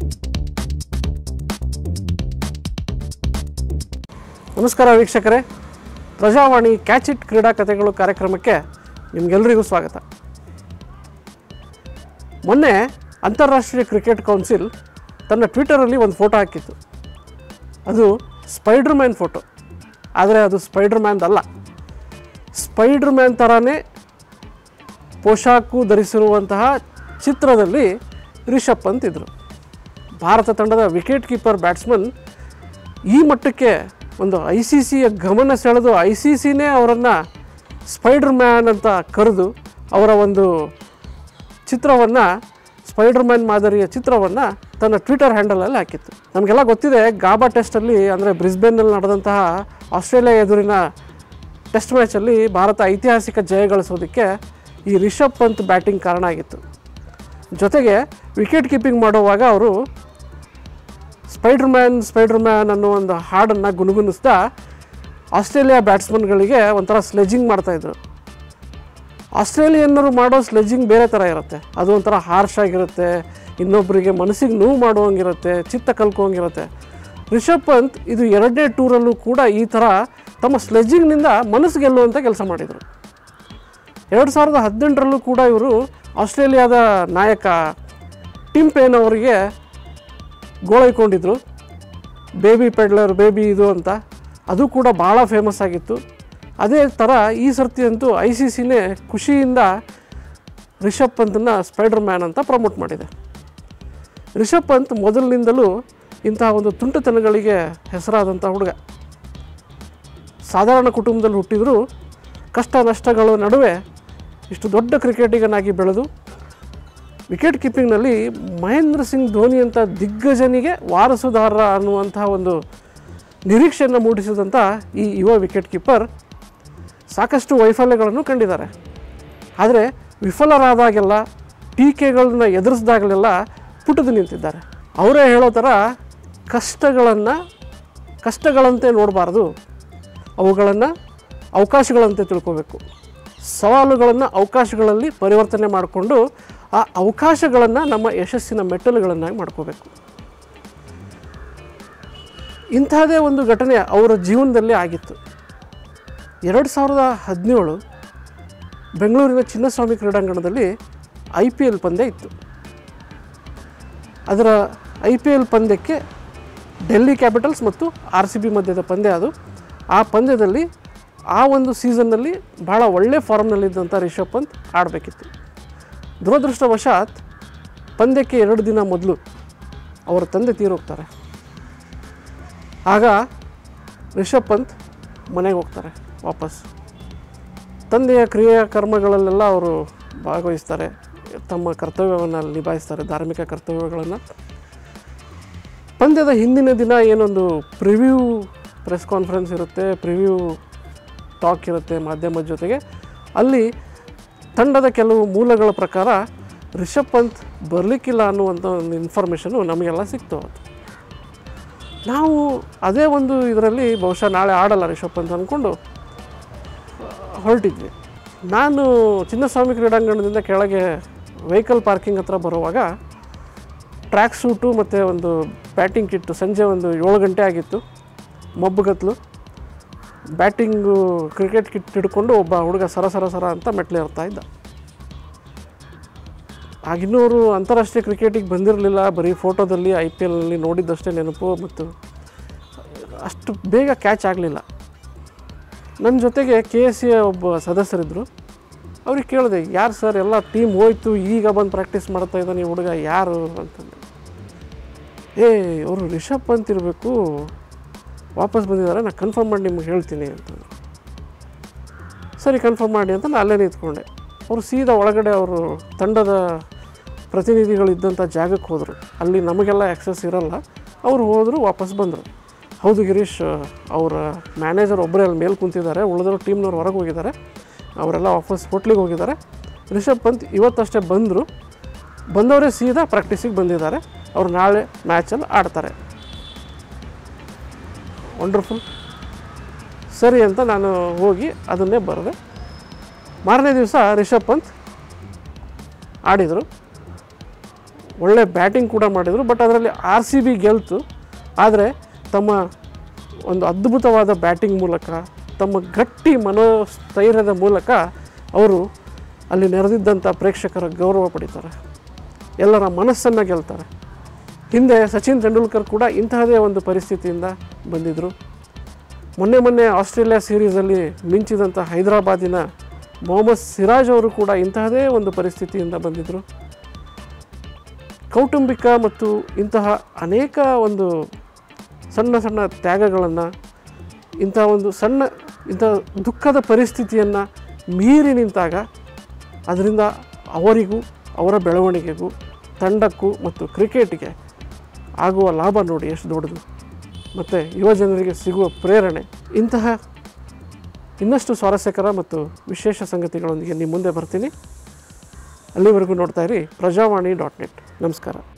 ನಮಸ್ಕಾರ ವೀಕ್ಷಕರೇ Prajavani catch it ಕ್ರೀಡಾ ಕಥೆಗಳು ಕಾರ್ಯಕ್ರಮಕ್ಕೆ ನಿಮಗೆಲ್ಲರಿಗೂ ಸ್ವಾಗತ ಮೊನ್ನೆ ಅಂತಾರಾಷ್ಟ್ರೀಯ ಕ್ರಿಕೆಟ್ ಕೌನ್ಸಿಲ್ ತನ್ನ ಟ್ವಿಟರಲ್ಲಿ ಒಂದು ಫೋಟೋ ಹಾಕಿತ್ತು ಅದು ಸ್ಪೈಡರ್ ಮ್ಯಾನ್ ಫೋಟೋ ಆದರೆ ಅದು ಸ್ಪೈಡರ್ ಮ್ಯಾನ್ದಲ್ಲ ಸ್ಪೈಡರ್ ಮ್ಯಾನ್ ಥರನೇ ಪೋಷಾಕು ಧರಿಸಿರುವಂತಹ ಚಿತ್ರದಲ್ಲಿ ರಿಷಬ್ ಪಂತ್ ಇದ್ದರು ಭಾರತ ತಂಡದ ವಿಕೆಟ್ ಕೀಪರ್ ಬ್ಯಾಟ್ಸ್ಮನ್ ಈ ಮಟ್ಟಕ್ಕೆ ಒಂದು ಐ ಸಿ ಸಿಯ ಗಮನ ಸೆಳೆದು ಐ ಸಿ ಸಿನೇ ಅವರನ್ನು ಸ್ಪೈಡರ್ ಮ್ಯಾನ್ ಅಂತ ಕರೆದು ಅವರ ಒಂದು ಚಿತ್ರವನ್ನು ಸ್ಪೈಡರ್ ಮ್ಯಾನ್ ಮಾದರಿಯ ಚಿತ್ರವನ್ನು ತನ್ನ ಟ್ವಿಟರ್ ಹ್ಯಾಂಡಲಲ್ಲಿ ಹಾಕಿತ್ತು ನಮಗೆಲ್ಲ ಗೊತ್ತಿದೆ ಗಾಬಾ ಟೆಸ್ಟಲ್ಲಿ ಅಂದರೆ ಬ್ರಿಸ್ಬೇನ್ನಲ್ಲಿ ನಡೆದಂತಹ ಆಸ್ಟ್ರೇಲಿಯಾ ಎದುರಿನ ಟೆಸ್ಟ್ ಮ್ಯಾಚಲ್ಲಿ ಭಾರತ ಐತಿಹಾಸಿಕ ಜಯ ಗಳಿಸೋದಕ್ಕೆ ಈ ರಿಷಬ್ ಪಂತ್ ಬ್ಯಾಟಿಂಗ್ ಕಾರಣ ಆಗಿತ್ತು ಜೊತೆಗೆ ವಿಕೆಟ್ ಕೀಪಿಂಗ್ ಮಾಡುವಾಗ ಅವರು ಸ್ಪೈಡರ್ ಮ್ಯಾನ್ ಸ್ಪೈಡರ್ ಮ್ಯಾನ್ ಅನ್ನೋ ಒಂದು ಹಾಡನ್ನು ಗುನುಗುನಿಸ್ತಾ ಆಸ್ಟ್ರೇಲಿಯಾ ಬ್ಯಾಟ್ಸ್ಮನ್ಗಳಿಗೆ ಒಂಥರ ಸ್ಲೆಜಿಂಗ್ ಮಾಡ್ತಾಯಿದ್ರು ಆಸ್ಟ್ರೇಲಿಯನ್ನರು ಮಾಡೋ ಸ್ಲೆಜ್ಜಿಂಗ್ ಬೇರೆ ಥರ ಇರುತ್ತೆ ಅದು ಒಂಥರ ಹಾರ್ಶ್ ಆಗಿರುತ್ತೆ ಇನ್ನೊಬ್ಬರಿಗೆ ಮನಸ್ಸಿಗೆ ನೋವು ಮಾಡುವಂಗಿರುತ್ತೆ ಚಿತ್ತ ಕಲ್ಕೋಂಗಿರುತ್ತೆ ರಿಷಬ್ ಪಂತ್ ಇದು ಎರಡನೇ ಟೂರಲ್ಲೂ ಕೂಡ ಈ ಥರ ತಮ್ಮ ಸ್ಲೆಜ್ಜಿಂಗ್ನಿಂದ ಮನಸ್ಸು ಗೆಲ್ಲುವಂಥ ಕೆಲಸ ಮಾಡಿದರು ಎರಡು ಸಾವಿರದ ಹದಿನೆಂಟರಲ್ಲೂ ಕೂಡ ಇವರು ಆಸ್ಟ್ರೇಲಿಯಾದ ನಾಯಕ ಟಿಮ್ ಪೇನ್ ಅವರಿಗೆ ಗೋಳೈಕೊಂಡಿದ್ರು ಬೇಬಿ ಪೆಡ್ಲರ್ ಬೇಬಿ ಇದು ಅಂತ ಅದು ಕೂಡ ಭಾಳ ಫೇಮಸ್ ಆಗಿತ್ತು ಅದೇ ಥರ ಈ ಸರ್ತಿ ಅಂತೂ ಐ ಸಿ ಸಿನೇ ಖುಷಿಯಿಂದ ರಿಷಬ್ ಪಂತನ್ನು ಸ್ಪೈಡರ್ ಮ್ಯಾನ್ ಅಂತ ಪ್ರಮೋಟ್ ಮಾಡಿದೆ ರಿಷಬ್ ಪಂತ್ ಮೊದಲಿನಿಂದಲೂ ಇಂತಹ ಒಂದು ತುಂಟತನಗಳಿಗೆ ಹೆಸರಾದಂಥ ಹುಡುಗ ಸಾಧಾರಣ ಕುಟುಂಬದಲ್ಲಿ ಹುಟ್ಟಿದರೂ ಕಷ್ಟ ನಷ್ಟಗಳ ನಡುವೆ ಇಷ್ಟು ದೊಡ್ಡ ಕ್ರಿಕೆಟಿಗನಾಗಿ ಬೆಳೆದು ವಿಕೆಟ್ ಕೀಪಿಂಗ್ನಲ್ಲಿ ಮಹೇಂದ್ರ ಸಿಂಗ್ ಧೋನಿ ಅಂತ ದಿಗ್ಗಜನಿಗೆ ವಾರಸುದಾರ ಅನ್ನುವಂತಹ ಒಂದು ನಿರೀಕ್ಷೆಯನ್ನು ಮೂಡಿಸಿದಂಥ ಈ ಯುವ ವಿಕೆಟ್ ಕೀಪರ್ ಸಾಕಷ್ಟು ವೈಫಲ್ಯಗಳನ್ನು ಕಂಡಿದ್ದಾರೆ ಆದರೆ ವಿಫಲರಾದಾಗೆಲ್ಲ ಟೀಕೆಗಳನ್ನ ಎದುರಿಸಿದಾಗಲೆಲ್ಲ ಪುಟದು ನಿಂತಿದ್ದಾರೆ ಅವರೇ ಹೇಳೋ ಥರ ಕಷ್ಟಗಳನ್ನು ಕಷ್ಟಗಳಂತೆ ನೋಡಬಾರ್ದು ಅವುಗಳನ್ನು ಅವಕಾಶಗಳಂತೆ ತಿಳ್ಕೋಬೇಕು ಸವಾಲುಗಳನ್ನು ಅವಕಾಶಗಳಲ್ಲಿ ಪರಿವರ್ತನೆ ಮಾಡಿಕೊಂಡು ಆ ಅವಕಾಶಗಳನ್ನು ನಮ್ಮ ಯಶಸ್ಸಿನ ಮೆಟ್ಟಲುಗಳನ್ನಾಗಿ ಮಾಡ್ಕೋಬೇಕು ಇಂಥದೇ ಒಂದು ಘಟನೆ ಅವರ ಜೀವನದಲ್ಲಿ ಆಗಿತ್ತು ಎರಡು ಸಾವಿರದ ಹದಿನೇಳು ಬೆಂಗಳೂರಿನ ಚಿನ್ನಸ್ವಾಮಿ ಕ್ರೀಡಾಂಗಣದಲ್ಲಿ ಐ ಪಿ ಎಲ್ ಪಂದ್ಯ ಇತ್ತು ಅದರ ಐ ಪಿ ಎಲ್ ಪಂದ್ಯಕ್ಕೆ ಡೆಲ್ಲಿ ಕ್ಯಾಪಿಟಲ್ಸ್ ಮತ್ತು ಆರ್ ಸಿ ಬಿ ಮಧ್ಯದ ಪಂದ್ಯ ಅದು ಆ ಪಂದ್ಯದಲ್ಲಿ ಆ ಒಂದು ಸೀಸನ್ನಲ್ಲಿ ಭಾಳ ಒಳ್ಳೆ ಫಾರ್ಮ್ನಲ್ಲಿದ್ದಂಥ ರಿಷಬ್ ಪಂತ್ ಆಡಬೇಕಿತ್ತು ದುರದೃಷ್ಟವಶಾತ್ ಪಂದ್ಯಕ್ಕೆ ಎರಡು ದಿನ ಮೊದಲು ಅವರ ತಂದೆ ತೀರೋಗ್ತಾರೆ ಆಗ ರಿಷಬ್ ಪಂತ್ ಮನೆಗೆ ಹೋಗ್ತಾರೆ ವಾಪಸ್ ತಂದೆಯ ಕ್ರಿಯಾ ಕರ್ಮಗಳಲ್ಲೆಲ್ಲ ಅವರು ಭಾಗವಹಿಸ್ತಾರೆ ತಮ್ಮ ಕರ್ತವ್ಯವನ್ನು ಅಲ್ಲಿ ನಿಭಾಯಿಸ್ತಾರೆ ಧಾರ್ಮಿಕ ಕರ್ತವ್ಯಗಳನ್ನು ಪಂದ್ಯದ ಹಿಂದಿನ ದಿನ ಏನೊಂದು ಪ್ರಿವ್ಯೂ ಪ್ರೆಸ್ ಕಾನ್ಫರೆನ್ಸ್ ಇರುತ್ತೆ ಪ್ರಿವ್ಯೂ ಟಾಕ್ ಇರುತ್ತೆ ಮಾಧ್ಯಮದ ಜೊತೆಗೆ ಅಲ್ಲಿ ತಂಡದ ಕೆಲವು ಮೂಲಗಳ ಪ್ರಕಾರ ರಿಷಬ್ ಪಂತ್ ಬರಲಿಕ್ಕಿಲ್ಲ ಅನ್ನುವಂಥ ಒಂದು ಇನ್ಫಾರ್ಮೇಷನು ನಮಗೆಲ್ಲ ಸಿಕ್ತು ಅವತ್ತು ನಾವು ಅದೇ ಒಂದು ಇದರಲ್ಲಿ ಬಹುಶಃ ನಾಳೆ ಆಡಲ್ಲ ರಿಷಬ್ ಪಂತ್ ಅಂದ್ಕೊಂಡು ಹೊರಟಿದ್ವಿ ನಾನು ಚಿನ್ನಸ್ವಾಮಿ ಕ್ರೀಡಾಂಗಣದಿಂದ ಕೆಳಗೆ ವೆಹಿಕಲ್ ಪಾರ್ಕಿಂಗ್ ಹತ್ರ ಬರುವಾಗ ಟ್ರ್ಯಾಕ್ ಸೂಟು ಮತ್ತು ಒಂದು ಬ್ಯಾಟಿಂಗ್ ಕಿಟ್ಟು ಸಂಜೆ ಒಂದು ಏಳು ಗಂಟೆ ಆಗಿತ್ತು ಮಬ್ಬುಗತ್ಲು ಬ್ಯಾಟಿಂಗು ಕ್ರಿಕೆಟ್ ಕಿಟ್ ಹಿಡ್ಕೊಂಡು ಒಬ್ಬ ಹುಡುಗ ಸರ ಸರ ಸರ ಅಂತ ಮೆಟ್ಲು ಏರ್ತಾ ಇದ್ದ ಆಗಿನ್ನೂರು ಅಂತಾರಾಷ್ಟ್ರೀಯ ಕ್ರಿಕೆಟಿಗೆ ಬಂದಿರಲಿಲ್ಲ ಬರೀ ಫೋಟೋದಲ್ಲಿ ಐ ಪಿ ಎಲ್ನಲ್ಲಿ ನೋಡಿದ್ದಷ್ಟೇ ನೆನಪು ಮತ್ತು ಅಷ್ಟು ಬೇಗ ಕ್ಯಾಚ್ ಆಗಲಿಲ್ಲ ನನ್ನ ಜೊತೆಗೆ ಕೆ ಎಸ್ ಸಿಯ ಒಬ್ಬ ಸದಸ್ಯರಿದ್ದರು ಅವ್ರಿಗೆ ಕೇಳಿದೆ ಯಾರು ಸರ್ ಎಲ್ಲ ಟೀಮ್ ಹೋಯ್ತು ಈಗ ಬಂದು ಪ್ರಾಕ್ಟೀಸ್ ಮಾಡ್ತಾ ಇದ್ದಾನೆ ಈ ಹುಡುಗ ಯಾರು ಅಂತಂದೆ ಏ ಅವರು ರಿಷಬ್ ಪಂತ್ ಇರಬೇಕು ವಾಪಸ್ ಬಂದಿದ್ದಾರೆ ನಾನು ಕನ್ಫರ್ಮ್ ಮಾಡಿ ನಿಮ್ಗೆ ಹೇಳ್ತೀನಿ ಅಂತಂದ್ರು ಸರಿ ಕನ್ಫರ್ಮ್ ಮಾಡಿ ಅಂತ ನಾನು ಅಲ್ಲೇ ನಿಂತ್ಕೊಂಡೆ ಅವರು ಸೀದಾ ಒಳಗಡೆ ಅವರು ತಂಡದ ಪ್ರತಿನಿಧಿಗಳಿದ್ದಂಥ ಜಾಗಕ್ಕೆ ಹೋದರು ಅಲ್ಲಿ ನಮಗೆಲ್ಲ ಆ್ಯಕ್ಸಸ್ ಇರಲ್ಲ ಅವರು ಹೋದರು ವಾಪಸ್ ಬಂದರು ಹೌದು ಗಿರೀಶ್ ಅವರ ಮ್ಯಾನೇಜರ್ ಒಬ್ಬರೇ ಅಲ್ಲಿ ಮೇಲೆ ಕುಂತಿದ್ದಾರೆ ಉಳಿದವರು ಟೀಮ್ನವ್ರು ಹೊರಗೆ ಹೋಗಿದ್ದಾರೆ ಅವರೆಲ್ಲ ವಾಪಸ್ ಹೋಟ್ಲಿಗೆ ಹೋಗಿದ್ದಾರೆ ರಿಷಬ್ ಪಂತ್ ಇವತ್ತಷ್ಟೇ ಬಂದರು ಬಂದವರೇ ಸೀದಾ ಪ್ರಾಕ್ಟೀಸಿಗೆ ಬಂದಿದ್ದಾರೆ ಅವ್ರು ನಾಳೆ ಮ್ಯಾಚಲ್ಲಿ ಆಡ್ತಾರೆ ವಂಡರ್ಫುಲ್ ಸರಿ ಅಂತ ನಾನು ಹೋಗಿ ಅದನ್ನೇ ಬರೆದೆ ಮಾರನೇ ದಿವಸ ರಿಷಬ್ ಪಂತ್ ಆಡಿದರು ಒಳ್ಳೆ ಬ್ಯಾಟಿಂಗ್ ಕೂಡ ಮಾಡಿದರು ಬಟ್ ಅದರಲ್ಲಿ ಆರ್ ಸಿ ಬಿ ಗೆಲ್ತು ಆದರೆ ತಮ್ಮ ಒಂದು ಅದ್ಭುತವಾದ ಬ್ಯಾಟಿಂಗ್ ಮೂಲಕ ತಮ್ಮ ಗಟ್ಟಿ ಮನೋಸ್ಥೈರ್ಯದ ಮೂಲಕ ಅವರು ಅಲ್ಲಿ ನೆರೆದಿದ್ದಂಥ ಪ್ರೇಕ್ಷಕರ ಗೌರವ ಪಡಿತಾರೆ ಎಲ್ಲರ ಮನಸ್ಸನ್ನು ಗೆಲ್ತಾರೆ ಹಿಂದೆ ಸಚಿನ್ ತೆಂಡೂಲ್ಕರ್ ಕೂಡ ಇಂತಹದೇ ಒಂದು ಪರಿಸ್ಥಿತಿಯಿಂದ ಬಂದಿದ್ದರು ಮೊನ್ನೆ ಮೊನ್ನೆ ಆಸ್ಟ್ರೇಲಿಯಾ ಸೀರೀಸಲ್ಲಿ ಮಿಂಚಿದಂಥ ಹೈದರಾಬಾದಿನ ಮೊಹಮ್ಮದ್ ಸಿರಾಜ್ ಅವರು ಕೂಡ ಇಂತಹದೇ ಒಂದು ಪರಿಸ್ಥಿತಿಯಿಂದ ಬಂದಿದ್ದರು ಕೌಟುಂಬಿಕ ಮತ್ತು ಇಂತಹ ಅನೇಕ ಒಂದು ಸಣ್ಣ ಸಣ್ಣ ತ್ಯಾಗಗಳನ್ನು ಇಂಥ ಒಂದು ಸಣ್ಣ ಇಂಥ ದುಃಖದ ಪರಿಸ್ಥಿತಿಯನ್ನು ಮೀರಿ ನಿಂತಾಗ ಅದರಿಂದ ಅವರಿಗೂ ಅವರ ಬೆಳವಣಿಗೆಗೂ ತಂಡಕ್ಕೂ ಮತ್ತು ಕ್ರಿಕೆಟ್ಗೆ ಆಗುವ ಲಾಭ ನೋಡಿ ಎಷ್ಟು ದೊಡ್ಡದು ಮತ್ತು ಯುವ ಜನರಿಗೆ ಸಿಗುವ ಪ್ರೇರಣೆ ಇಂತಹ ಇನ್ನಷ್ಟು ಸ್ವಾರಸ್ಯಕರ ಮತ್ತು ವಿಶೇಷ ಸಂಗತಿಗಳೊಂದಿಗೆ ನಿಮ್ಮ ಮುಂದೆ ಬರ್ತೀನಿ ಅಲ್ಲಿವರೆಗೂ ನೋಡ್ತಾ ಇರಿ ಪ್ರಜಾವಾಣಿ ಡಾಟ್ ನೆಟ್ ನಮಸ್ಕಾರ